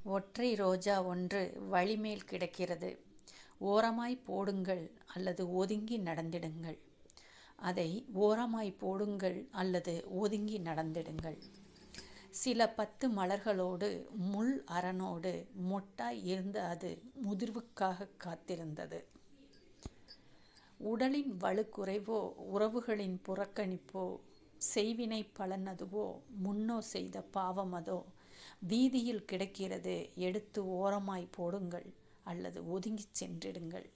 ஒற்றை ரோஜா ஒன்று வழிமேல் கிடக்கிறது ஓரமாய் போடுங்கள் அல்லது ஒதுங்கி நடந்திடுங்கள் அதை ஓரமாய் போடுங்கள் அல்லது ஒதுங்கி நடந்திடுங்கள் சில பத்து மலர்களோடு முள் அரணோடு மொட்டாய் இருந்த அது முதிர்வுக்காக காத்திருந்தது உடலின் வலுக்குறைவோ உறவுகளின் புறக்கணிப்போ செய்வினை பலனதுவோ முன்னோ செய்த பாவமதோ வீதியில் கிடக்கிறது எடுத்து ஓரமாய் போடுங்கள் அல்லது ஒதுங்கிச் சென்றிடுங்கள்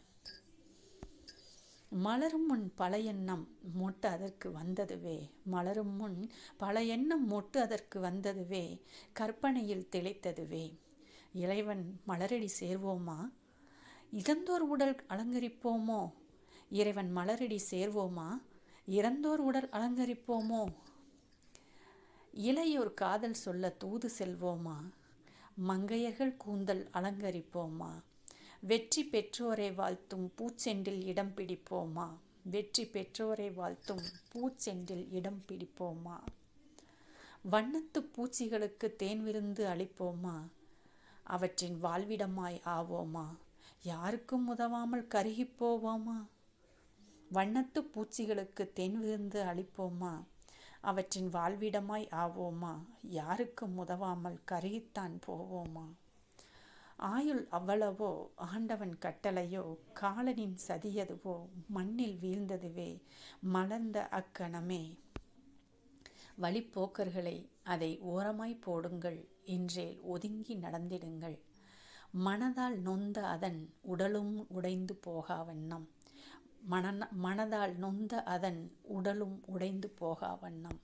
மலரும் முன் பல எண்ணம் மொட்டு அதற்கு வந்ததுவே மலரும் முன் பல எண்ணம் மொட்டு அதற்கு வந்ததுவே கற்பனையில் திளைத்ததுவே இறைவன் மலரடி சேர்வோமா இறந்தோர் உடல் அலங்கரிப்போமோ இறைவன் மலரடி சேர்வோமா இறந்தோர் உடல் அலங்கரிப்போமோ இளையோர் காதல் சொல்ல தூது செல்வோமா மங்கையர்கள் கூந்தல் அலங்கரிப்போமா வெற்றி பெற்றோரை வாழ்த்தும் பூச்செண்டில் இடம் பிடிப்போமா வெற்றி பெற்றோரை வாழ்த்தும் பூச்செண்டில் இடம் பிடிப்போமா வண்ணத்து பூச்சிகளுக்கு தேன் விருந்து அளிப்போமா அவற்றின் வாழ்விடமாய் ஆவோமா யாருக்கும் உதவாமல் கருகிப் போவோமா வண்ணத்து பூச்சிகளுக்கு தென் விருந்து அளிப்போமா அவற்றின் வாழ்விடமாய் ஆவோமா யாருக்கும் உதவாமல் கருகித்தான் போவோமா ஆயுள் அவ்வளவோ ஆண்டவன் கட்டளையோ காலனின் சதியதுவோ மண்ணில் வீழ்ந்ததுவே மலர்ந்த அக்கணமே வழிப்போக்கர்களை அதை ஓரமாய் போடுங்கள் இன்றேல் ஒதுங்கி நடந்திடுங்கள் மனதால் நொந்த அதன் உடலும் உடைந்து போகா வண்ணம் மன மனதால் நொந்த அதன் உடலும் உடைந்து போகா வண்ணம்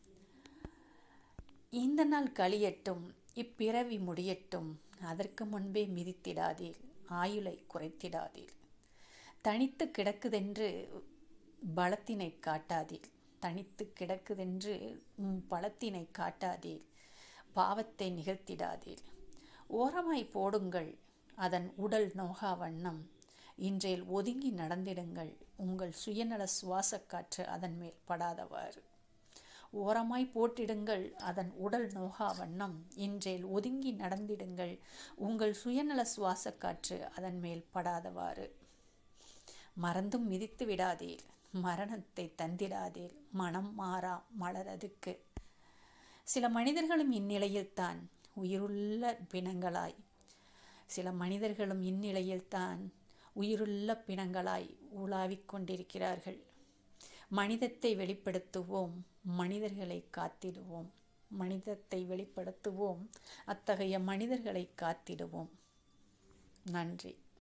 இந்த நாள் கழியட்டும் இப்பிறவி முடியட்டும் அதற்கு முன்பே மிதித்திடாதீர் ஆயுளை குறைத்திடாதீர் தனித்து கிடக்குதென்று பலத்தினை காட்டாதீர் தனித்து கிடக்குதென்று உம் பலத்தினை காட்டாதீர் பாவத்தை நிகழ்த்திடாதீர் ஓரமாய் போடுங்கள் அதன் உடல் நோகா வண்ணம் இன்றேல் ஒதுங்கி நடந்திடுங்கள் உங்கள் சுயநல சுவாசக்காற்று அதன் மேல் படாதவாறு ஓரமாய் போட்டிடுங்கள் அதன் உடல் நோகா வண்ணம் இன்றேல் ஒதுங்கி நடந்திடுங்கள் உங்கள் சுயநல சுவாசக்காற்று அதன் மேல் படாதவாறு மறந்தும் மிதித்து விடாதீர் மரணத்தை தந்திடாதீர் மனம் மாறா மலரதுக்கு சில மனிதர்களும் இந்நிலையில்தான் உயிருள்ள பிணங்களாய் சில மனிதர்களும் இந்நிலையில்தான் உயிருள்ள பிணங்களாய் உலாவிக் கொண்டிருக்கிறார்கள் மனிதத்தை வெளிப்படுத்துவோம் மனிதர்களை காத்திடுவோம் மனிதத்தை வெளிப்படுத்துவோம் அத்தகைய மனிதர்களை காத்திடுவோம் நன்றி